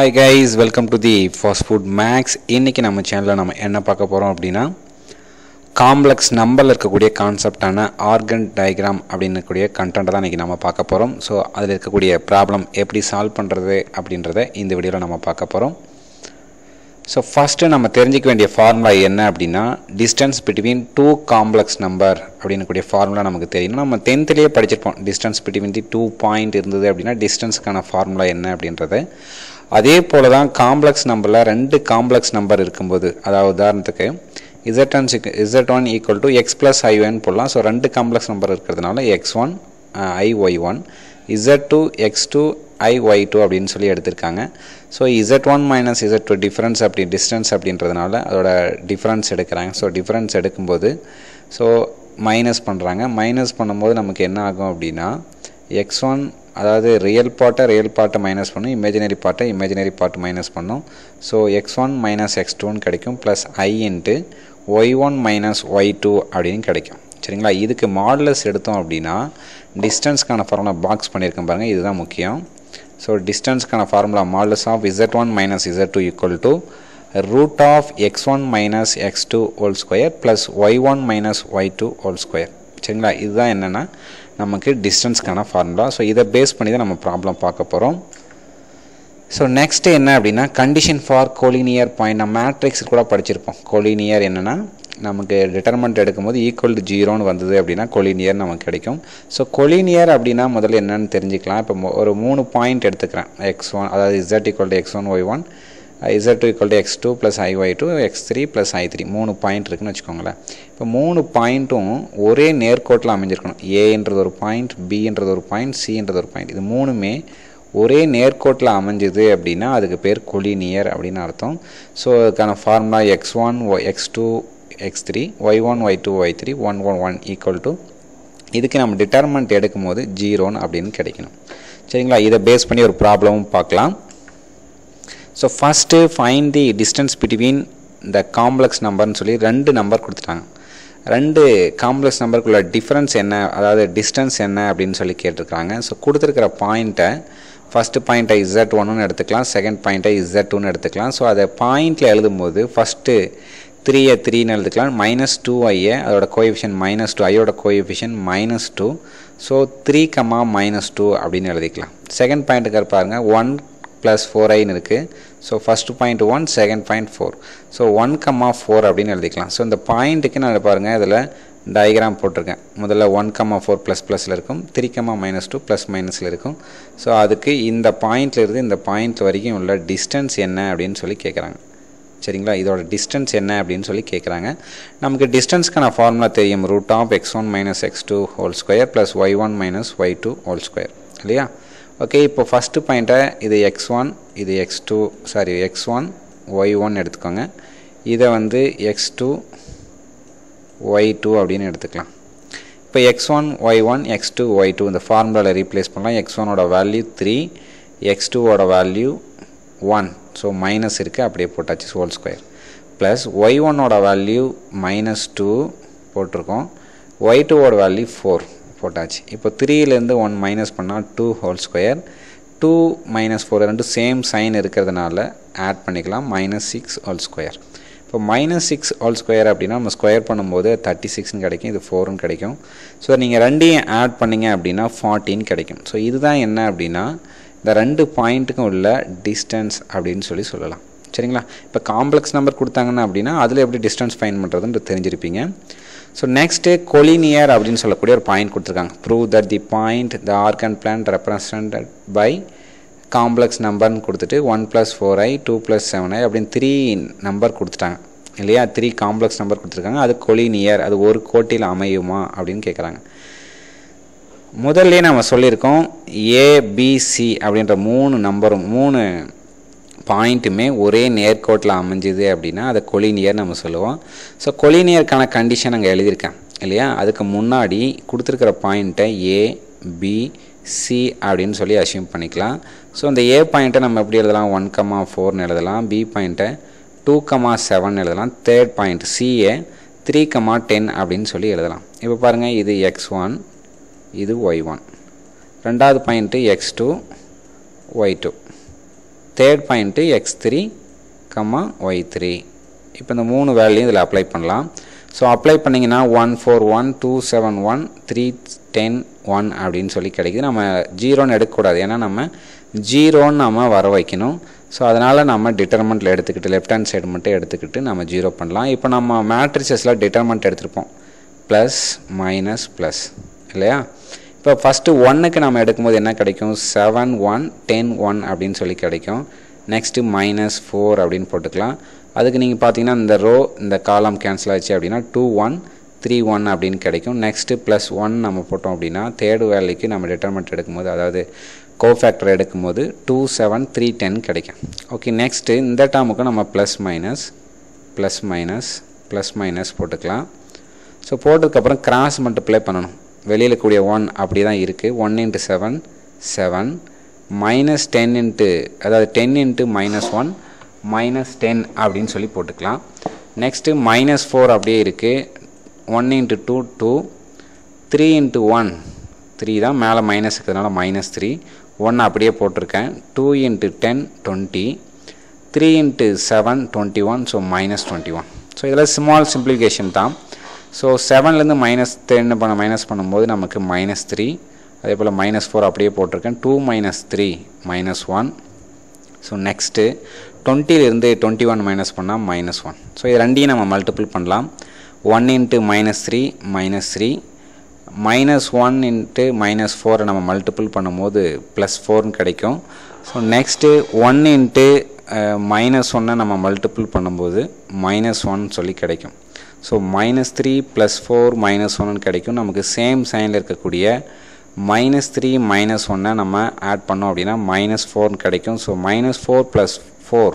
hi guys welcome to the fast food makes இன்றைக்கி நம்ம சேனலில் நம்ம என்ன பார்க்க போகிறோம் அப்படின்னா காம்ப்ளெக்ஸ் நம்பரில் இருக்கக்கூடிய கான்செப்டான ஆர்கன் டயக்ராம் அப்படின்னு கூடிய கண்டென்ட்டை தான் இன்றைக்கி நம்ம பார்க்க போகிறோம் ஸோ அதில் இருக்கக்கூடிய ப்ராப்ளம் எப்படி சால்வ் பண்ணுறது அப்படின்றத இந்த வீடியோவில் நம்ம பார்க்க போகிறோம் ஸோ ஃபஸ்ட்டு நம்ம தெரிஞ்சிக்க வேண்டிய ஃபார்முலா என்ன அப்படின்னா distance between two complex number அப்படின்னு கூடிய ஃபார்முலா நமக்கு தெரியும் நம்ம டென்த்துலேயே படிச்சிருப்போம் distance between the two point இருந்தது அப்படின்னா டிஸ்டன்ஸ்க்கான ஃபார்முலா என்ன அப்படின்றது அதே போல் தான் காம்ப்ளெக்ஸ் நம்பரில் ரெண்டு காம்ப்ளெக்ஸ் நம்பர் இருக்கும்போது அதாவது உதாரணத்துக்கு Z one Z one equal to X plus I one போடலாம் ஸோ ரெண்டு காம்ப்ளெக்ஸ் நம்பர் இருக்கிறதுனால X one I Y one Z two X two I Y two அப்படின்னு சொல்லி எடுத்திருக்காங்க so Z one minus Z two difference அப்படி distance அப்படின்றதுனால அதோட difference எடுக்கிறாங்க ஸோ டிஃப்ரென்ஸ் எடுக்கும்போது ஸோ மைனஸ் பண்ணுறாங்க மைனஸ் பண்ணும்போது நமக்கு என்ன ஆகும் அப்படின்னா எக்ஸ் ஒன் அதாவது ரியல் பார்ட்டை ரியல் பார்ட்டை மைனஸ் பண்ணும் இமேஜினரி பார்ட்டை இமேஜினரி பார்ட் மைனஸ் பண்ணும் so X one minus X டூன்னு கிடைக்கும் plus I into Y one minus Y two அப்படின்னு கிடைக்கும் சரிங்களா இதுக்கு மாடலஸ் எடுத்தோம் அப்படின்னா டிஸ்டன்ஸ்க்கான ஃபார்முலா பாக்ஸ் பண்ணியிருக்கேன் பாருங்கள் இதுதான் முக்கியம் ஸோ டிஸ்டன்ஸ்க்கான formula modulus of Z one minus Z two equal to root of X one minus X two whole square plus Y one minus Y two whole square சரிங்களா இதுதான் என்னென்னா நமக்கு டிஸ்டன்ஸ்க்கான ஃபார்முலா ஸோ இதை பேஸ் பண்ணி தான் நம்ம ப்ராப்ளம் பார்க்க போகிறோம் ஸோ நெக்ஸ்ட்டு என்ன அப்படின்னா கண்டிஷன் ஃபார் கோலினியர் பாயிண்ட் நம்ம மேட்ரிக்ஸ் கூட படிச்சிருப்போம் கோலினியர் என்னென்னா நமக்கு டிட்டர்மெண்ட் எடுக்கும்போது ஈக்குவல் டு ஜீரோன்னு வந்தது அப்படின்னா கொலினியர் நமக்கு கிடைக்கும் ஸோ கொலினியர் அப்படின்னா முதல்ல என்னென்னு தெரிஞ்சுக்கலாம் இப்போ ஒரு மூணு பாயிண்ட் எடுத்துக்கிறேன் எக்ஸ் ஒன் அதாவது Z equal to X one Y one Z two equal to X two plus I Y two X three plus I three மூணு பாயிண்ட் இருக்குன்னு வச்சுக்கோங்களேன் இப்போ மூணு பாயிண்ட்டும் ஒரே நேர்கோட்டில் அமைஞ்சிருக்கணும் ஏன்றது ஒரு பாயிண்ட் பின்றது ஒரு பாயிண்ட் சின்றது ஒரு பாயிண்ட் இது மூணுமே ஒரே நேர்கோட்டில் அமைஞ்சுது அப்படின்னா அதுக்கு பேர் கொலினியர் அப்படின்னு அர்த்தம் ஸோ அதுக்கான formula X one Y X two X three Y one Y two Y three one one one equal to இதுக்கு நம்ம டிட்டர்மெண்ட் எடுக்கும் போது ஜீரோன்னு அப்படின்னு கிடைக்கணும் சரிங்களா இதை பேஸ் பண்ணி ஒரு ப்ராப்ளமும் பார்க்கலாம் so first find the distance between the complex நம்பர்னு சொல்லி ரெண்டு நம்பர் கொடுத்துட்டாங்க ரெண்டு காம்ப்ளெக்ஸ் நம்பருக்குள்ள டிஃப்ரென்ஸ் என்ன அதாவது டிஸ்டன்ஸ் என்ன அப்படின்னு சொல்லி கேட்டிருக்காங்க ஸோ கொடுத்துருக்கிற பாயிண்ட்டை ஃபஸ்ட்டு பாயிண்ட்டை இசட் ஒன்னு எடுத்துக்கலாம் செகண்ட் பாயிண்ட்டை இசட் டூன்னு எடுத்துக்கலாம் ஸோ அதை பாயிண்டில் எழுதும்போது ஃபஸ்ட்டு த்ரீயை த்ரீன்னு எழுதுக்கலாம் மைனஸ் டூ ஐயை அதோட கோஎஃபிஷியன் மைனஸ் டூ ஐயோட coefficient minus two so three comma minus two அப்படின்னு எழுதிக்கலாம் செகண்ட் பாயிண்ட்டுக்கு பாருங்கள் ஒன் ப்ளஸ் ஃபோர் ஐன்னு இருக்குது so first point one second point four so one comma four அப்படின்னு எழுதிக்கலாம் ஸோ இந்த பாயிண்ட்டுக்கு நான் பாருங்கள் இதில் டயக்ராம் போட்டிருக்கேன் முதல்ல ஒன் கம்மா ஃபோர் ப்ளஸ் ப்ளஸில் இருக்கும் three comma minus two plus மைனஸில் இருக்கும் ஸோ அதுக்கு இந்த பாயிண்ட்டில் இருந்து இந்த பாயிண்ட் வரைக்கும் உள்ள டிஸ்டன்ஸ் என்ன அப்படின்னு சொல்லி கேட்குறாங்க சரிங்களா இதோட டிஸ்டன்ஸ் என்ன அப்படின்னு சொல்லி கேட்குறாங்க நமக்கு டிஸ்டன்ஸ்க்கான ஃபார்முலா தெரியும் root of X one minus X two whole square plus Y one minus Y two whole square இல்லையா ஓகே இப்போ ஃபஸ்ட்டு பாயிண்ட்டை இது எக்ஸ் ஒன் இது X two sorry X one Y one எடுத்துக்கோங்க இதை வந்து எக்ஸ் டூ ஒய் டூ அப்படின்னு எடுத்துக்கலாம் இப்போ X one Y one X two Y two இந்த ஃபார்முலாவில் ரீப்ளேஸ் பண்ணலாம் எக்ஸ் ஒனோட வேல்யூ த்ரீ எக்ஸ் டூவோட வேல்யூ ஒன் ஸோ மைனஸ் இருக்குது அப்படியே போட்டாச்சு ஹோல் ஸ்கொயர் ப்ளஸ் ஒய் ஒன்னோட வேல்யூ மைனஸ் டூ போட்டிருக்கோம் ஒய் டூவோட வேல்யூ ஃபோர் போட்டாச்சு இப்போ த்ரீலேருந்து ஒன் மைனஸ் பண்ணால் two whole square two minus four ரெண்டு சேம் சைன் இருக்கிறதுனால ஆட் பண்ணிக்கலாம் மைனஸ் சிக்ஸ் ஹோல் ஸ்கொயர் இப்போ மைனஸ் சிக்ஸ் ஹோல் ஸ்கொயர் அப்படின்னா நம்ம ஸ்கொயர் பண்ணும்போது தேர்ட்டி சிக்ஸ்னு கிடைக்கும் இது ஃபோரும் கிடைக்கும் ஸோ நீங்கள் ரெண்டையும் ஆட் பண்ணிங்க அப்படின்னா ஃபார்ட்டின் கிடைக்கும் ஸோ இதுதான் என்ன அப்படின்னா இந்த ரெண்டு பாயிண்ட்டுக்கும் உள்ள டிஸ்டன்ஸ் அப்படின்னு சொல்லி சொல்லலாம் சரிங்களா இப்போ காம்ப்ளெக்ஸ் நம்பர் கொடுத்தாங்கன்னா அப்படின்னா அதில் எப்படி டிஸ்டன்ஸ் ஃபைன் பண்ணுறதுன்னு தெரிஞ்சிருப்பீங்க ஸோ நெக்ஸ்ட்டு கொலினியர் அப்படின்னு சொல்லக்கூடிய ஒரு பாயிண்ட் கொடுத்துருக்காங்க prove that the point the Argand plane represented by complex நம்பர்னு கொடுத்துட்டு one plus four I two plus seven I அப்படின்னு த்ரீ நம்பர் கொடுத்துட்டாங்க இல்லையா த்ரீ காம்ப்ளெக்ஸ் நம்பர் கொடுத்துருக்காங்க அது கொலினியர் அது ஒரு கோட்டியில் அமையுமா அப்படின்னு கேட்குறாங்க முதல்ல நம்ம சொல்லியிருக்கோம் ஏபிசி அப்படின்ற மூணு நம்பரும் மூணு பாயிண்ட்டுமே ஒரே நேர்கோட்டில் அமைஞ்சுது அப்படின்னா அதை கொலினியர் நம்ம சொல்லுவோம் ஸோ கொலினியருக்கான கண்டிஷன் அங்கே எழுதியிருக்கேன் இல்லையா அதுக்கு முன்னாடி கொடுத்துருக்கிற பாயிண்ட்டை ஏ பி சி அப்படின்னு சொல்லி அசியூம் பண்ணிக்கலாம் ஸோ இந்த ஏ பாயிண்ட்டை நம்ம எப்படி எழுதலாம் ஒன் கமா ஃபோர்னு எழுதலாம் பி பாயிண்ட்டை டூ கமா செவன் எழுதலாம் third point C A three comma ten அப்படின்னு சொல்லி எழுதலாம் இப்போ பாருங்கள் இது எக்ஸ் ஒன் இது ஒய் ஒன் ரெண்டாவது point X two Y two third point X three comma Y three இப்போ இந்த மூணு வேல்யூ இதில் அப்ளை பண்ணலாம் ஸோ அப்ளை பண்ணிங்கன்னா one four one two seven one three ten one அப்படின்னு சொல்லி கிடைக்குது நம்ம ஜீரோன்னு எடுக்கக்கூடாது ஏன்னா நம்ம ஜீரோன்னு நம்ம வர வைக்கணும் ஸோ அதனால் நம்ம டிட்டர்மெண்ட்டில் எடுத்துக்கிட்டு லெஃப்ட் ஹேண்ட் சைடு மட்டும் எடுத்துக்கிட்டு நம்ம ஜீரோ பண்ணலாம் இப்போ நம்ம மேட்ரிசஸில் டிட்டர்மெண்ட் எடுத்திருப்போம் ப்ளஸ் மைனஸ் ப்ளஸ் இல்லையா இப்போ ஃபஸ்ட்டு ஒன்னுக்கு நம்ம எடுக்கும்போது என்ன கிடைக்கும் செவன் ஒன் டென் ஒன் அப்படின்னு சொல்லி கிடைக்கும் நெக்ஸ்ட்டு மைனஸ் ஃபோர் அப்படின்னு போட்டுக்கலாம் அதுக்கு நீங்கள் பார்த்தீங்கன்னா இந்த ரோ இந்த காலம் கேன்சல் ஆச்சு அப்படின்னா டூ ஒன் த்ரீ ஒன் அப்படின்னு கிடைக்கும் நெக்ஸ்ட்டு ப்ளஸ் ஒன் நம்ம போட்டோம் அப்படின்னா தேர்டு வேலைக்கு நம்ம டிட்டர்மெண்ட் எடுக்கும்போது அதாவது கோஃபேக்டர் எடுக்கும்போது டூ செவன் த்ரீ டென் கிடைக்கும் ஓகே நெக்ஸ்ட்டு இந்த டேர்முக்கு நம்ம plus minus plus minus plus minus போட்டுக்கலாம் ஸோ போட்டதுக்கப்புறம் கிராஸ் மல்டிப்ளை பண்ணணும் வெளியில் கூடிய ஒன் அப்படி தான் இருக்குது one into seven seven minus ten into அதாவது ten into minus one minus ten அப்படின்னு சொல்லி போட்டுக்கலாம் நெக்ஸ்ட்டு மைனஸ் ஃபோர் அப்படியே இருக்குது one into two two three into one three தான் மேலே மைனஸ் இருக்கிறதுனால மைனஸ் த்ரீ ஒன் அப்படியே போட்டிருக்கேன் two into ten twenty three into seven twenty one so minus twenty one so இதில் ஸ்மால் சிம்பிளிஃபிகேஷன் தான் so செவன்லேருந்து மைனஸ் டென் பண்ண minus பண்ணும்போது நமக்கு மைனஸ் த்ரீ அதே போல் மைனஸ் ஃபோர் அப்படியே போட்டிருக்கேன் two minus three minus one so next டுவெண்ட்டிலேருந்து டுவெண்ட்டி ஒன் மைனஸ் பண்ணால் மைனஸ் ஒன் ஸோ இது ரெண்டையும் நம்ம மல்டிபிள் பண்ணலாம் one into minus three minus three minus one into minus ஃபோரை நம்ம மல்டிபிள் பண்ணும்போது ப்ளஸ் ஃபோர்னு கிடைக்கும் so next one into minus ஒன்னை நம்ம மல்டிபிள் பண்ணும்போது மைனஸ் ஒன் சொல்லி கிடைக்கும் so minus three plus four minus ஒன்னு கிடைக்கும் நமக்கு சேம் சைனில் இருக்கக்கூடிய மைனஸ் த்ரீ மைனஸ் ஒன்னை நம்ம ஆட் பண்ணோம் அப்படின்னா மைனஸ் ஃபோர்னு கிடைக்கும் so minus four plus four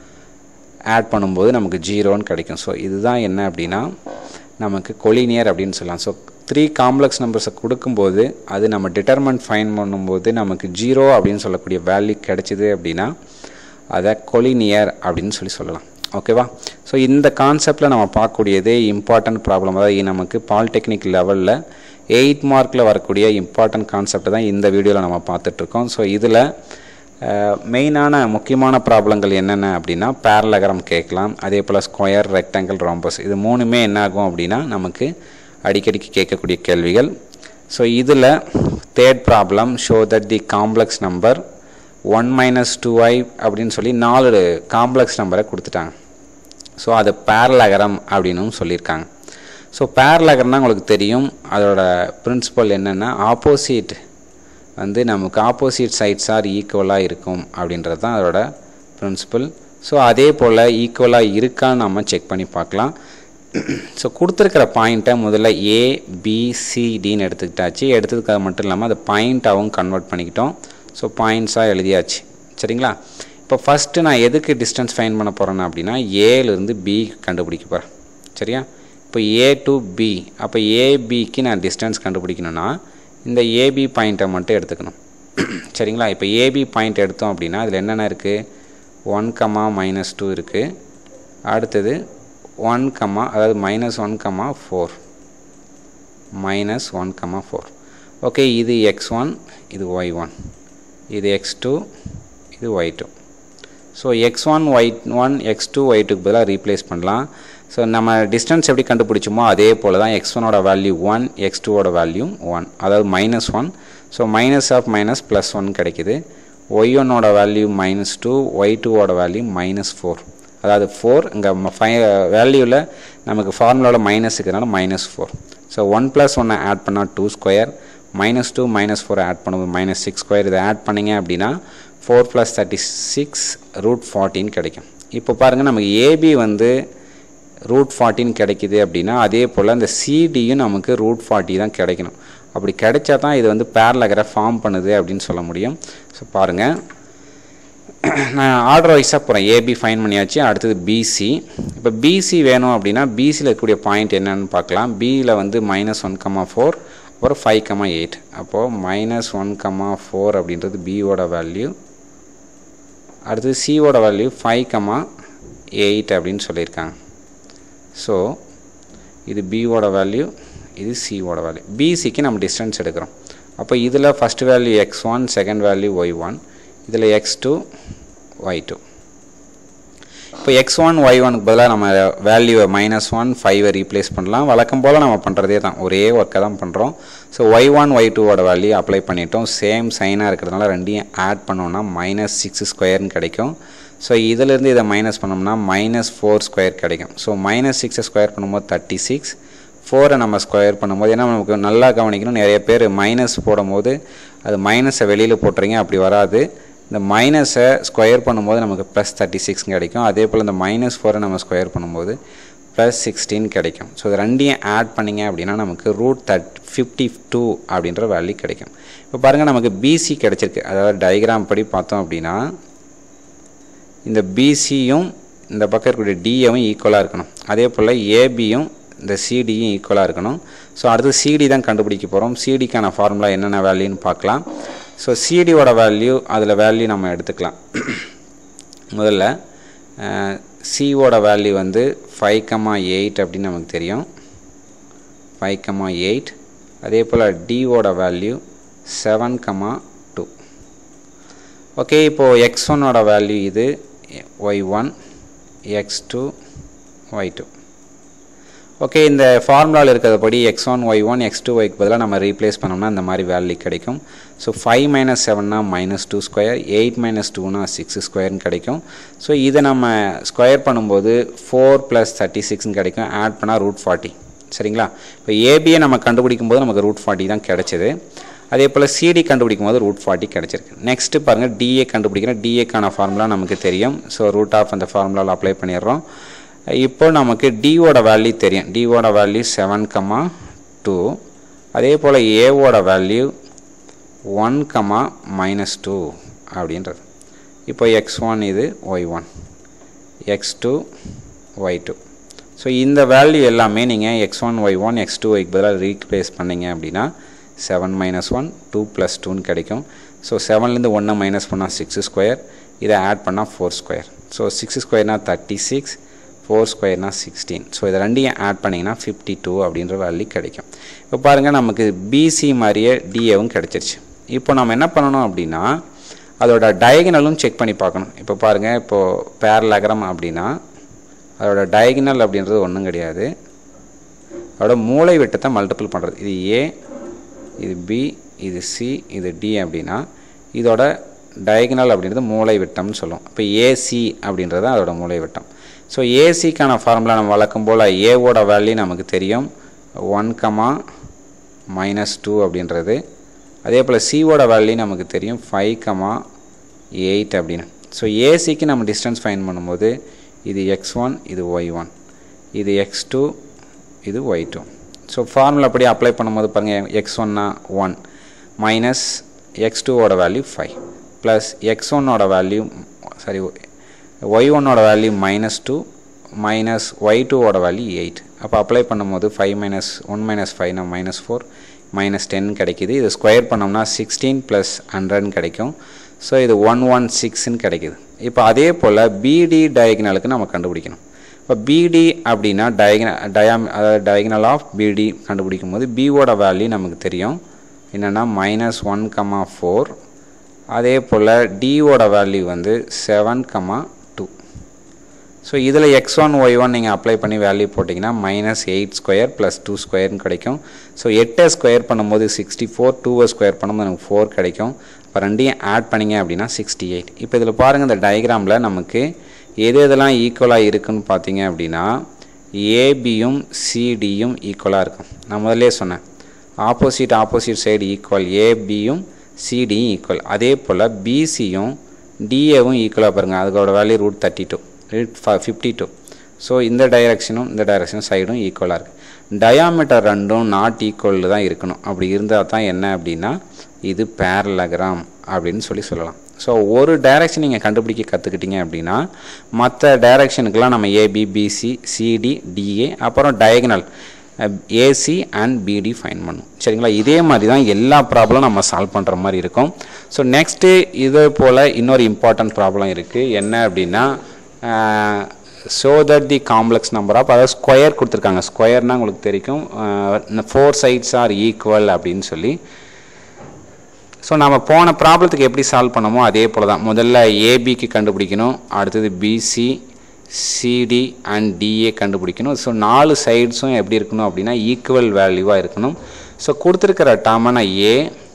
add பண்ணும்போது நமக்கு ஜீரோன்னு கிடைக்கும் ஸோ இதுதான் என்ன அப்படின்னா நமக்கு கொலினியர் அப்படின்னு சொல்லலாம் ஸோ த்ரீ காம்ப்ளெக்ஸ் நம்பர்ஸை கொடுக்கும்போது அது நம்ம டிட்டர்மெண்ட் ஃபைன் பண்ணும்போது நமக்கு ஜீரோ அப்படின்னு சொல்லக்கூடிய வேல்யூ கிடைச்சிது அப்படின்னா அதை கொலினியர் அப்படின்னு சொல்லி சொல்லலாம் ஓகேவா ஸோ இந்த கான்செப்டில் நம்ம பார்க்கக்கூடியது இம்பார்ட்டன்ட் ப்ராப்ளம் அதாவது நமக்கு பாலிடெக்னிக் லெவலில் எயிட் மார்க்கில் வரக்கூடிய இம்பார்ட்டன்ட் கான்செப்ட் தான் இந்த வீடியோவில் நம்ம பார்த்துட்ருக்கோம் ஸோ இதில் மெயினான முக்கியமான ப்ராப்ளங்கள் என்னென்ன அப்படின்னா பேரலகரம் கேட்கலாம் அதே போல் ஸ்கொயர் ரெக்டாங்கிள் ராம்பஸ் இது மூணுமே என்ன ஆகும் அப்படின்னா நமக்கு அடிக்கடிக்கு கேட்கக்கூடிய கேள்விகள் ஸோ இதில் third problem show that the complex number one minus two I அப்படின்னு சொல்லி நாலு காம்ப்ளெக்ஸ் நம்பரை கொடுத்துட்டாங்க ஸோ அது பேரலகரம் அப்படின்னும் சொல்லியிருக்காங்க ஸோ பேரலகரம்னா உங்களுக்கு தெரியும் அதோட பிரின்சிபல் என்னென்னா ஆப்போசிட் வந்து நமக்கு ஆப்போசிட் சைட்ஸ் ஆர் ஈக்குவலாக இருக்கும் அப்படின்றது தான் அதோட பிரின்சிபல் ஸோ அதே போல் ஈக்குவலாக இருக்கான்னு நம்ம செக் பண்ணி பார்க்கலாம் ஸோ கொடுத்துருக்கிற பாயிண்ட்டை முதல்ல ஏ பி சிடின்னு எடுத்துக்கிட்டாச்சு எடுத்ததுக்காக மட்டும் இல்லாமல் அதை பாயிண்ட்டாகவும் கன்வெர்ட் பண்ணிக்கிட்டோம் ஸோ பாயிண்ட்ஸாக எழுதியாச்சு சரிங்களா இப்போ ஃபஸ்ட்டு நான் எதுக்கு டிஸ்டன்ஸ் ஃபைன் பண்ண போகிறேன்னா அப்படின்னா ஏலேருந்து பி கண்டுபிடிக்க போகிறேன் சரியா இப்போ ஏ டு பி அப்போ ஏபிக்கு நான் டிஸ்டன்ஸ் கண்டுபிடிக்கணும்னா இந்த ஏபி பாயிண்ட்டை மட்டும் எடுத்துக்கணும் சரிங்களா இப்போ ஏபி பாயிண்ட் எடுத்தோம் அப்படின்னா அதில் என்னென்ன இருக்குது ஒன் கமா மைனஸ் டூ இருக்குது அடுத்தது ஒன் கமா அதாவது minus one comma four minus one comma four okay இது எக்ஸ் ஒன் இது ஒய் ஒன் இது எக்ஸ் டூ இது Y two so X one Y one X two Y டூக்கு பதிலாக replace பண்ணலாம் ஸோ நம்ம டிஸ்டன்ஸ் எப்படி கண்டுபிடிச்சோமோ அதே போல் தான் எக்ஸ் ஒனோட வேல்யூ ஒன் எக்ஸ் டூவோட வேல்யூ ஒன் அதாவது minus one so minus of minus plus one கிடைக்குது ஒய் ஒன்னோட வேல்யூ மைனஸ் டூ ஒய் டூவோட வேல்யூ மைனஸ் ஃபோர் அதாவது ஃபோர் இங்கே ஃபை வேல்யூவில் நமக்கு ஃபார்முலாவில் மைனஸ் இருக்கிறனால minus four so one plus ஒன்னை ஆட் பண்ணால் two square minus two minus four add பண்ணும்போது மைனஸ் சிக்ஸ் ஸ்கொயர் இதை ஆட் பண்ணிங்க அப்படின்னா four plus thirty six root ஃபார்ட்டின் கிடைக்கும் இப்போ பாருங்கள் நமக்கு ஏபி வந்து ரூட் ஃபார்ட்டின் கிடைக்குது அப்படின்னா அதே போல் அந்த சிடியும் நமக்கு ரூட் ஃபார்ட்டி தான் கிடைக்கணும் அப்படி கிடைச்சா தான் இது வந்து பேரலகரை ஃபார்ம் பண்ணுது அப்படின்னு சொல்ல முடியும் ஸோ பாருங்கள் நான் ஆர்டர் வைஸாக போகிறேன் ஏபி ஃபைன் பண்ணியாச்சு அடுத்தது பிசி இப்போ பிசி வேணும் அப்படின்னா பிசியில் இருக்கக்கூடிய பாயிண்ட் என்னன்னு பார்க்கலாம் பியில் வந்து மைனஸ் ஒன் கமா ஃபோர் அப்புறம் ஃபைவ் கமா எயிட் அப்போது மைனஸ் ஒன் கமா ஃபோர் அப்படின்றது பியோட வேல்யூ அடுத்தது சியோட வேல்யூ ஃபைவ் கமா எயிட் அப்படின்னு சொல்லியிருக்காங்க ஸோ இது பியோட வேல்யூ இது சியோட வேல்யூ பிசிக்கு நம்ம டிஸ்டன்ஸ் எடுக்கிறோம் அப்போ இதில் first value X one second value Y one இதில் எக்ஸ் டூ ஒய் டூ இப்போ எக்ஸ் ஒன் ஒய் ஒனுக்கு பதிலாக நம்ம வேல்யூவை மைனஸ் ஒன் ஃபைவை ரீப்ளேஸ் பண்ணலாம் வழக்கம் போல் நம்ம பண்ணுறதே தான் ஒரே ஒர்க்கை தான் பண்ணுறோம் ஸோ ஒய் ஒன் ஒய் டூவோட வேல்யூ அப்ளை பண்ணிட்டோம் சேம் சைனாக இருக்கிறதுனால ரெண்டையும் ஆட் பண்ணோம்னா மைனஸ் சிக்ஸ் ஸ்கொயர்னு கிடைக்கும் ஸோ இதிலேருந்து இதை மைனஸ் பண்ணோம்னா மைனஸ் ஃபோர் ஸ்கொயர் கிடைக்கும் ஸோ மைனஸ் சிக்ஸை ஸ்கொயர் பண்ணும்போது தேர்ட்டி சிக்ஸ் ஃபோரை நம்ம ஸ்கொயர் பண்ணும்போது ஏன்னா நமக்கு நல்லா கவனிக்கணும் நிறைய பேர் மைனஸ் போடும்போது அது மைனஸை வெளியில் போட்டுறீங்க அப்படி வராது இந்த மைனஸை ஸ்கொயர் பண்ணும்போது நமக்கு ப்ளஸ் தேர்ட்டி சிக்ஸ் கிடைக்கும் அதே போல் இந்த மைனஸ் ஃபோரை நம்ம ஸ்கொயர் பண்ணும்போது ப்ளஸ் சிக்ஸ்டீன் கிடைக்கும் ஸோ இது ரெண்டையும் ஆட் பண்ணிங்க அப்படின்னா நமக்கு ரூட் தட் ஃபிஃப்டி டூ அப்படின்ற வேல்யூ கிடைக்கும் இப்போ பாருங்கள் நமக்கு பிசி கிடச்சிருக்கு அதாவது டயக்ராம் படி பார்த்தோம் அப்படின்னா இந்த பிசியும் இந்த பக்கம் இருக்கக்கூடிய டிஏவும் ஈக்குவலாக இருக்கணும் அதே போல் ஏபியும் இந்த சிடியும் ஈக்குவலாக இருக்கணும் ஸோ அடுத்து சிடி தான் கண்டுபிடிக்க போகிறோம் சிடிக்கான ஃபார்முலா என்னென்ன வேல்யூன்னு பார்க்கலாம் ஸோ சிடியோட வேல்யூ அதில் வேல்யூ நம்ம எடுத்துக்கலாம் முதல்ல சிஓட வேல்யூ வந்து ஃபைவ் கமா எயிட் அப்படின்னு நமக்கு தெரியும் ஃபைவ் கமா எயிட் அதே போல் டிஓட value seven comma two okay இப்போது எக்ஸ் ஒன்னோட வேல்யூ இது Y one X two Y two okay இந்த ஃபார்முலாவில் இருக்கிறபடி X one Y one X two ஒய்க்கு பதிலாக நம்ம ரீப்ளேஸ் பண்ணோம்னா இந்த மாதிரி வேல்யூ கிடைக்கும் ஸோ ஃபைவ் மைனஸ் செவன்னா minus two square eight minus டூனா சிக்ஸ் ஸ்கொயர்னு கிடைக்கும் ஸோ இதை நம்ம ஸ்கொயர் பண்ணும்போது ஃபோர் ப்ளஸ் தேர்ட்டி சிக்ஸ்னு கிடைக்கும் ஆட் பண்ணால் ரூட் ஃபார்ட்டி சரிங்களா இப்போ ஏபியை நம்ம கண்டுபிடிக்கும் போது நமக்கு ரூட் ஃபார்ட்டி தான் கிடைச்சிது அதே போல் சிடி கண்டுபிடிக்கும் போது ரூட் ஃபார்ட்டி கிடச்சிருக்கு நெக்ஸ்ட்டு பாருங்கள் டிஏ கண்டுபிடிக்கிறோம் டிஏக்கான ஃபார்முலா நமக்கு தெரியும் ஸோ ரூட் ஆஃப் அந்த ஃபார்முலாவில் அப்ளை பண்ணிடுறோம் இப்போ நமக்கு டிஓட வேல்யூ தெரியும் டிஓட வேல்யூ செவன் கமா டூ அதே போல் ஏவோட value one comma minus two அப்படின்றது இப்போ எக்ஸ் ஒன் இது Y one X two Y two so இந்த வேல்யூ எல்லாமே நீங்கள் X one Y one X two ஒய்க்கு பதிலாக ரீப்ளேஸ் பண்ணிங்க அப்படின்னா seven minus one two plus டூன்னு கிடைக்கும் ஸோ செவன்லேருந்து ஒன்றை மைனஸ் பண்ணால் சிக்ஸ் ஸ்கொயர் இதை ஆட் பண்ணால் ஃபோர் ஸ்கொயர் ஸோ சிக்ஸ் ஸ்கொயர்னால் thirty six four ஸ்கொயர்னா sixteen so இதை ரெண்டையும் ஆட் பண்ணிங்கன்னா ஃபிஃப்டி டூ அப்படின்ற வேல்யூ கிடைக்கும் இப்போ பாருங்கள் நமக்கு பிசி மாதிரியே டிஏவும் கிடச்சிருச்சு இப்போ நம்ம என்ன பண்ணணும் அப்படின்னா அதோட டயகனலும் செக் பண்ணி பார்க்கணும் இப்போ பாருங்கள் இப்போது பேரலகரம் அப்படின்னா அதோட டயகனல் அப்படின்றது ஒன்றும் கிடையாது அதோட மூளை விட்டத்தை மல்டிபிள் பண்ணுறது இது ஏ இது பி இது சி இது டி அப்படின்னா இதோட டயகனல் அப்படின்றது மூளை விட்டம்னு சொல்லுவோம் இப்போ ஏசி அப்படின்றது அதோட மூளை விட்டம் ஸோ ஏசிக்கான ஃபார்முலா நம்ம வழக்கம் போல் ஏவோட வேல்யூ நமக்கு தெரியும் ஒன் கமா மைனஸ் டூ அப்படின்றது அதே போல் சிஓட வேல்யூ நமக்கு தெரியும் ஃபைவ் கமா எயிட் அப்படின்னு ஸோ ஏசிக்கு நம்ம டிஸ்டன்ஸ் ஃபைன் பண்ணும்போது இது எக்ஸ் ஒன் இது ஒய் ஒன் இது எக்ஸ் டூ இது ஒய் டூ ஸோ ஃபார்முலா அப்படி அப்ளை பண்ணும்போது பாருங்கள் எக்ஸ் ஒன்னா ஒன் மைனஸ் எக்ஸ் டூவோட வேல்யூ ஃபைவ் ப்ளஸ் எக்ஸ் ஒன்னோட வேல்யூ சாரி ஒய் ஒன்னோட value minus two minus Y டூவோட வேல்யூ எயிட் அப்போ அப்ளை பண்ணும்போது ஃபைவ் மைனஸ் ஒன் மைனஸ் ஃபைவ்னா மைனஸ் ஃபோர் மைனஸ் டென் கிடைக்கிது இது ஸ்கொயர் பண்ணோம்னா சிக்ஸ்டீன் ப்ளஸ் ஹண்ட்ரட்னு கிடைக்கும் ஸோ இது ஒன் ஒன் சிக்ஸ்ன்னு கிடைக்கிது இப்போ அதே போல் பிடி டயக்னலுக்கு நம்ம கண்டுபிடிக்கணும் இப்போ பிடி அப்படின்னா டயக்ன டயாம் அதாவது டயக்னல் ஆஃப் பிடி கண்டுபிடிக்கும் போது பிஓட வேல்யூ நமக்கு தெரியும் என்னென்னா மைனஸ் ஒன் கமா ஃபோர் அதே போல் டிஓட வேல்யூ வந்து செவன் கமா டூ ஸோ இதில் எக்ஸ் ஒன் ஒய் ஒன் நீங்கள் அப்ளை பண்ணி வேல்யூ போட்டிங்கன்னா minus eight square plus two ஸ்கொயர்னு கிடைக்கும் ஸோ எட்டை ஸ்கொயர் பண்ணும்போது சிக்ஸ்டி ஃபோர் டூவை ஸ்கொயர் பண்ணும்போது நமக்கு ஃபோர் கிடைக்கும் இப்போ ரெண்டையும் ஆட் பண்ணிங்க அப்படின்னா சிக்ஸ்டி எயிட் இப்போ இதில் பாருங்கள் இந்த டயக்ராமில் நமக்கு எது எதெல்லாம் ஈக்குவலாக இருக்குன்னு பார்த்தீங்க அப்படின்னா ஏபியும் சிடியும் ஈக்குவலாக இருக்கும் நான் முதல்லே சொன்னேன் ஆப்போசிட் ஆப்போசிட் சைடு ஈக்குவல் ஏபியும் சிடியும் ஈக்குவல் அதே போல் பிசியும் டிஏவும் ஈக்குவலாக பாருங்கள் அதுக்கோட value root thirty two root fifty two so இந்த டைரெக்ஷனும் இந்த டைரெக்ஷனும் சைடும் ஈக்குவலாக இருக்குது டயாமீட்டர் ரெண்டும் நாட் ஈக்குவல் தான் இருக்கணும் அப்படி இருந்தால் தான் என்ன அப்படின்னா இது பேரலகிராம் அப்படின்னு சொல்லி சொல்லலாம் ஸோ ஒரு டைரெக்ஷன் நீங்கள் கண்டுபிடிக்க கற்றுக்கிட்டீங்க அப்படின்னா மற்ற டைரெக்ஷனுக்கெல்லாம் நம்ம ஏபி பிசி சிடி டிஏ அப்புறம் diagonal A C and B D find பண்ணும் சரிங்களா இதே மாதிரி தான் எல்லா ப்ராப்ளம் நம்ம சால்வ் பண்ணுற மாதிரி இருக்கும் ஸோ நெக்ஸ்ட்டு இதே போல் இன்னொரு இம்பார்ட்டன்ட் ப்ராப்ளம் இருக்குது என்ன அப்படின்னா show that the complex number of அதாவது ஸ்கொயர் கொடுத்துருக்காங்க ஸ்கொயர்னால் உங்களுக்கு தெரியும் ஃபோர் சைட்ஸ் ஆர் ஈக்குவல் அப்படின்னு சொல்லி ஸோ நம்ம போன ப்ராப்ளத்துக்கு எப்படி சால்வ் பண்ணமோ அதே போல் தான் முதல்ல ஏபிக்கு கண்டுபிடிக்கணும் அடுத்தது பிசி சிடி அண்ட் டிஏ கண்டுபிடிக்கணும் ஸோ நாலு சைட்ஸும் எப்படி இருக்கணும் அப்படின்னா ஈக்குவல் வேல்யூவாக இருக்கணும் ஸோ கொடுத்துருக்கிற டேர்மை நான் ஏ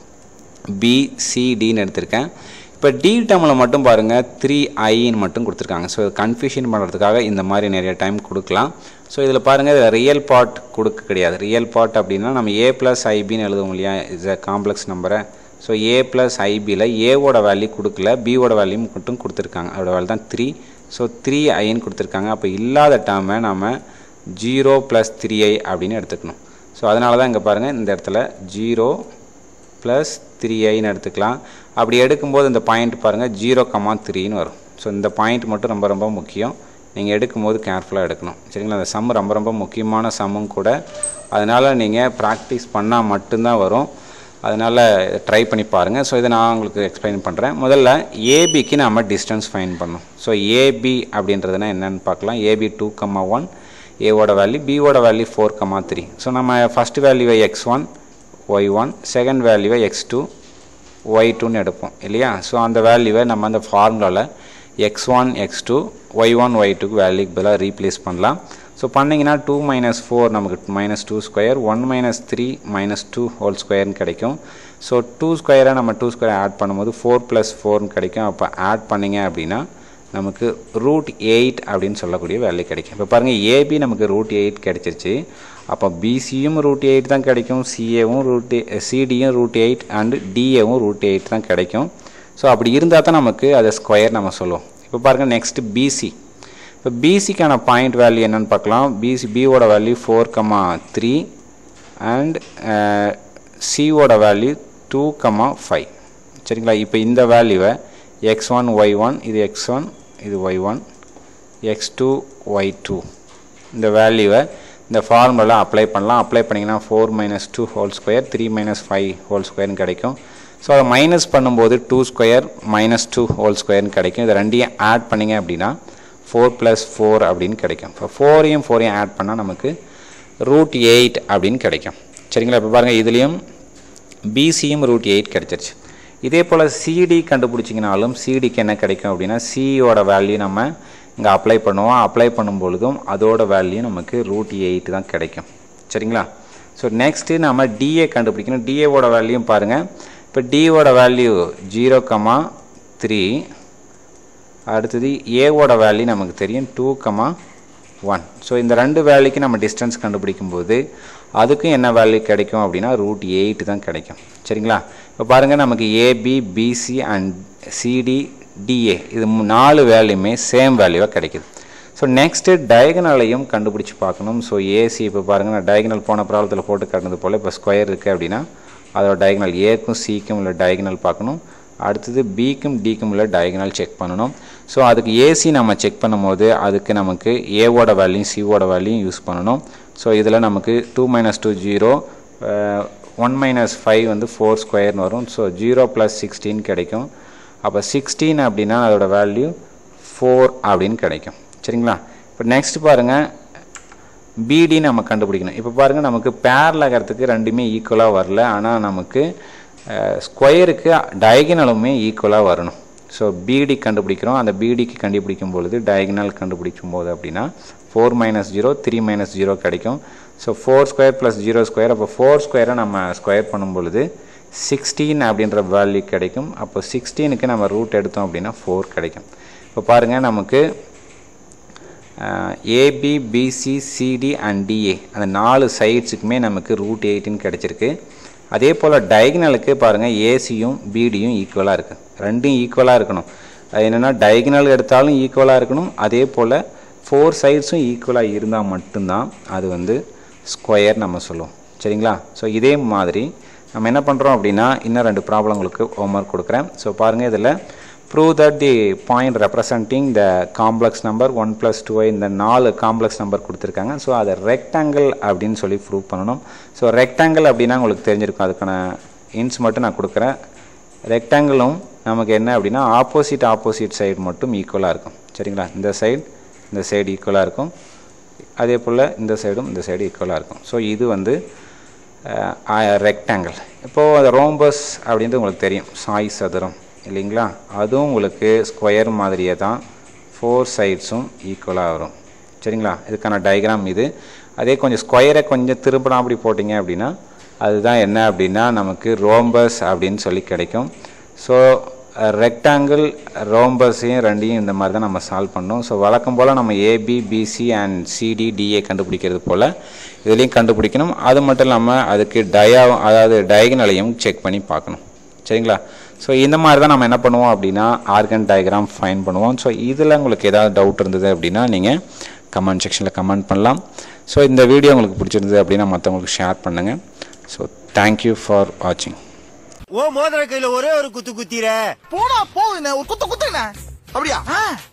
பிசிடின்னு எடுத்திருக்கேன் இப்போ டி டேர்மில் மட்டும் பாருங்கள் த்ரீ ஐன்னு மட்டும் கொடுத்துருக்காங்க ஸோ கன்ஃபியூஷன் பண்ணுறதுக்காக இந்த மாதிரி நிறைய டைம் கொடுக்கலாம் ஸோ இதில் பாருங்கள் இதில் ரியல் பார்ட் கொடுக்க கிடையாது ரியல் பார்ட் அப்படின்னா நம்ம ஏ ப்ளஸ் ஐபின்னு எழுதுவோம் இல்லையா இஸ் அ காம்ப்ளெக்ஸ் நம்பரை ஸோ ஏ ப்ளஸ் ஐபியில் ஏவோட வேல்யூ கொடுக்கல பியோட வேல்யூ மட்டும் கொடுத்துருக்காங்க அதோட வேல்யூ தான் த்ரீ ஸோ த்ரீ ஐன்னு கொடுத்துருக்காங்க அப்போ இல்லாத டேர்மை நம்ம ஜீரோ ப்ளஸ் த்ரீ ஐ அப்படின்னு எடுத்துக்கணும் ஸோ அதனால தான் இங்கே பாருங்கள் இந்த இடத்துல ஜீரோ ப்ளஸ் த்ரீ ஐன்னு எடுத்துக்கலாம் அப்படி எடுக்கும்போது இந்த பாயிண்ட் பாருங்கள் ஜீரோ கமா த்ரீன்னு வரும் ஸோ இந்த பாயிண்ட் மட்டும் ரொம்ப ரொம்ப முக்கியம் நீங்கள் எடுக்கும்போது கேர்ஃபுல்லாக எடுக்கணும் சரிங்களா அந்த சம் ரொம்ப ரொம்ப முக்கியமான சம்மும் கூட அதனால் நீங்கள் ப்ராக்டிஸ் பண்ணால் மட்டும்தான் வரும் அதனால் ட்ரை பண்ணி பாருங்கள் ஸோ இதை நான் உங்களுக்கு எக்ஸ்பிளைன் பண்ணுறேன் முதல்ல ஏபிக்கு நம்ம டிஸ்டன்ஸ் ஃபைன் பண்ணணும் ஸோ ஏபி அப்படின்றதுனா என்னென்னு பார்க்கலாம் ஏபி டூ கம்மா ஒன் ஏவோட வேல்யூ பியோட value four comma three so நம்ம ஃபஸ்ட் வேல்யூவை X one Y one second வேல்யூவை எக்ஸ் டூ ஒய் டூன்னு எடுப்போம் இல்லையா ஸோ அந்த வேல்யூவை நம்ம அந்த ஃபார்முலாவில் X one X two Y one Y டூக்கு வேல்யூக்கு பதிலாக ரீப்ளேஸ் பண்ணலாம் ஸோ பண்ணிங்கன்னா டூ மைனஸ் ஃபோர் நமக்கு minus two square one minus three minus two whole ஸ்கொயர்னு கிடைக்கும் ஸோ டூ ஸ்கொயரை நம்ம டூ ஸ்கொயர் ஆட் பண்ணும்போது ஃபோர் ப்ளஸ் ஃபோர்னு கிடைக்கும் அப்போ ஆட் பண்ணிங்க அப்படின்னா நமக்கு ரூட் எயிட் அப்படின்னு சொல்லக்கூடிய வேல்யூ கிடைக்கும் இப்போ பாருங்கள் ஏபி நமக்கு ரூட் எயிட் கிடைச்சிருச்சு அப்போ பிசியும் ரூட் எயிட் தான் கிடைக்கும் சிஏவும் ரூட் சிடியும் ரூட் எயிட் அண்டு டிஏவும் ரூட் எயிட் தான் கிடைக்கும் ஸோ அப்படி இருந்தால் தான் நமக்கு அதை ஸ்கொயர் நம்ம சொல்லுவோம் இப்போ பாருங்கள் நெக்ஸ்ட்டு பிசி இப்போ பிசிக்கான பாயிண்ட் வேல்யூ என்னென்னு பார்க்கலாம் பிசி பியோட value four comma three and சியோட வேல்யூ டூ கமா ஃபைவ் சரிங்களா இப்போ இந்த வேல்யூவை எக்ஸ் ஒன் ஒய் ஒன் இது எக்ஸ் ஒன் இது Y one X two Y two இந்த வேல்யூவை இந்த ஃபார்முலா அப்ளை பண்ணலாம் அப்ளை பண்ணிங்கன்னா four minus two whole square three minus five whole ஸ்கொயர்னு கிடைக்கும் ஸோ அதை மைனஸ் பண்ணும்போது two square minus two whole ஸ்கொயர்னு கிடைக்கும் இதை ரெண்டையும் ஆட் பண்ணிங்க அப்படின்னா ஃபோர் ப்ளஸ் ஃபோர் அப்படின்னு கிடைக்கும் இப்போ ஃபோரையும் ஃபோரையும் ஆட் பண்ணால் நமக்கு ரூட் எயிட் அப்படின்னு கிடைக்கும் சரிங்களா இப்போ பாருங்கள் இதுலேயும் பிசியும் ரூட் எயிட் கிடச்சிருச்சு இதே போல் சிடி கண்டுபிடிச்சிங்கனாலும் சிடிக்கு என்ன கிடைக்கும் அப்படின்னா சியோட வேல்யூ நம்ம இங்கே அப்ளை பண்ணுவோம் அப்ளை பண்ணும்பொழுதும் அதோட வேல்யூ நமக்கு ரூட் எயிட் தான் கிடைக்கும் சரிங்களா ஸோ நெக்ஸ்ட்டு நம்ம டிஏ கண்டுபிடிக்கணும் டிஏவோட வேல்யூயும் பாருங்கள் இப்போ டியோட வேல்யூ ஜீரோ கமா த்ரீ அடுத்தது ஏவோட வேல்யூ நமக்கு தெரியும் டூ கமா ஒன் ஸோ இந்த ரெண்டு வேல்யூக்கு நம்ம டிஸ்டன்ஸ் கண்டுபிடிக்கும்போது அதுக்கும் என்ன வேல்யூ கிடைக்கும் அப்படின்னா ரூட் எயிட் தான் கிடைக்கும் சரிங்களா இப்போ பாருங்கள் நமக்கு A B B C and C D D A இது நாலு வேல்யூமே சேம் வேல்யூவாக கிடைக்குது ஸோ நெக்ஸ்ட்டு டயகனலையும் கண்டுபிடிச்சி பார்க்கணும் ஸோ ஏசி இப்போ பாருங்கள் நான் டயகனல் போன ப்ராப்ளத்தில் போட்டு காட்டினது போல் இப்போ ஸ்கொயர் இருக்குது அப்படின்னா அதோட டயகனல் ஏக்கும் சிக்கும் உள்ள டயகனல் பார்க்கணும் அடுத்தது பிக்கும் டிக்கும் உள்ள டயகனல் செக் பண்ணணும் ஸோ அதுக்கு ஏசி நம்ம செக் பண்ணும்போது அதுக்கு நமக்கு ஏவோட வேல்யூ சிவோட வேல்யூ யூஸ் பண்ணணும் ஸோ இதில் நமக்கு two minus two zero one minus five வந்து ஃபோர் ஸ்கொயர்னு வரும் ஸோ ஜீரோ ப்ளஸ் சிக்ஸ்டீன் கிடைக்கும் அப்போ சிக்ஸ்டீன் அப்படின்னா அதோட வேல்யூ ஃபோர் அப்படின்னு கிடைக்கும் சரிங்களா இப்போ நெக்ஸ்ட் பாருங்கள் பிடி நம்ம கண்டுபிடிக்கணும் இப்போ பாருங்கள் நமக்கு பேரில் ஆகிறதுக்கு ரெண்டுமே ஈக்குவலாக வரல ஆனால் நமக்கு ஸ்கொயருக்கு டயகனலுமே ஈக்குவலாக வரணும் ஸோ பிடி கண்டுபிடிக்கிறோம் அந்த பிடிக்கு கண்டுபிடிக்கும் பொழுது டயகனல் கண்டுபிடிக்கும் போது அப்படின்னா four minus zero three minus zero கிடைக்கும் so four square plus zero square அப்போ ஃபோர் ஸ்கொயரை நம்ம ஸ்கொயர் பண்ணும் பொழுது சிக்ஸ்டீன் அப்படின்ற வேல்யூ கிடைக்கும் அப்போ சிக்ஸ்டீனுக்கு நம்ம ரூட் எடுத்தோம் அப்படின்னா ஃபோர் கிடைக்கும் இப்போ பாருங்கள் நமக்கு A B B C C D and D A அந்த நாலு சைட்ஸுக்குமே நமக்கு ரூட் எயிட்டின்னு கிடச்சிருக்கு அதே போல் டயகனலுக்கு பாருங்கள் ஏசியும் பிடியும் ஈக்குவலாக இருக்குது ரெண்டும் ஈக்குவலாக இருக்கணும் அது என்னென்னா டயகனல் எடுத்தாலும் ஈக்குவலாக இருக்கணும் அதே போல் ஃபோர் சைட்ஸும் ஈக்குவலாக இருந்தால் மட்டும்தான் அது வந்து ஸ்கொயர் நம்ம சொல்லுவோம் சரிங்களா ஸோ இதே மாதிரி நம்ம என்ன பண்ணுறோம் அப்படின்னா இன்னும் ரெண்டு ப்ராப்ளம் உங்களுக்கு ஹோம்ஒர்க் கொடுக்குறேன் ஸோ பாருங்கள் இதில் prove that the point representing the complex number one plus two இந்த நாலு காம்ப்ளெக்ஸ் நம்பர் கொடுத்துருக்காங்க ஸோ அதை ரெக்டாங்கிள் அப்படின்னு சொல்லி ப்ரூவ் பண்ணணும் ஸோ ரெக்டாங்கிள் அப்படின்னா உங்களுக்கு தெரிஞ்சிருக்கும் அதுக்கான இன்ஸ் மட்டும் நான் கொடுக்குறேன் ரெக்டாங்கிளும் நமக்கு என்ன அப்படின்னா ஆப்போசிட் ஆப்போசிட் சைடு மட்டும் ஈக்குவலாக இருக்கும் சரிங்களா இந்த சைடு இந்த சைடு ஈக்குவலாக இருக்கும் அதே போல் இந்த சைடும் இந்த சைடு ஈக்குவலாக இருக்கும் ஸோ இது வந்து ரெக்டாங்கிள் இப்போது அது ரோம்பஸ் அப்படின்றது உங்களுக்கு தெரியும் சாய் சதுரம் இல்லைங்களா அதுவும் உங்களுக்கு ஸ்கொயர் மாதிரியே தான் ஃபோர் சைட்ஸும் ஈக்குவலாக வரும் சரிங்களா இதுக்கான டயக்ராம் இது அதே கொஞ்சம் ஸ்கொயரை கொஞ்சம் திருப்பலாம் அப்படி போட்டிங்க அப்படின்னா அதுதான் என்ன அப்படின்னா நமக்கு ரோம்பஸ் அப்படின்னு சொல்லி கிடைக்கும் ஸோ ரெக்டாங்கிள் ரோம்பஸையும் ரெண்டையும் இந்த மாதிரி தான் நம்ம சால்வ் பண்ணோம் ஸோ வழக்கம் போல் நம்ம A B B C and C D D A கண்டுபிடிக்கிறது போல் இதுலேயும் கண்டுபிடிக்கணும் அது மட்டும் இல்லாமல் அதுக்கு டயா அதாவது டயகனலையும் செக் பண்ணி பார்க்கணும் சரிங்களா ஸோ இந்த மாதிரி தான் நம்ம என்ன பண்ணுவோம் அப்படின்னா ஆர்கன் டயக்ராம் ஃபைன் பண்ணுவோம் ஸோ இதில் உங்களுக்கு ஏதாவது டவுட் இருந்தது அப்படின்னா நீங்கள் கமெண்ட் செக்ஷனில் கமெண்ட் பண்ணலாம் ஸோ இந்த வீடியோ உங்களுக்கு பிடிச்சிருந்தது அப்படின்னா மற்றவங்களுக்கு ஷேர் பண்ணுங்கள் ஸோ தேங்க்யூ ஃபார் வாட்சிங் ஓ மோதிர கையில ஒரே ஒரு குத்து குத்திர போனா போகுதுண்ணே ஒரு குத்து குத்துங்கண்ணே அப்படியா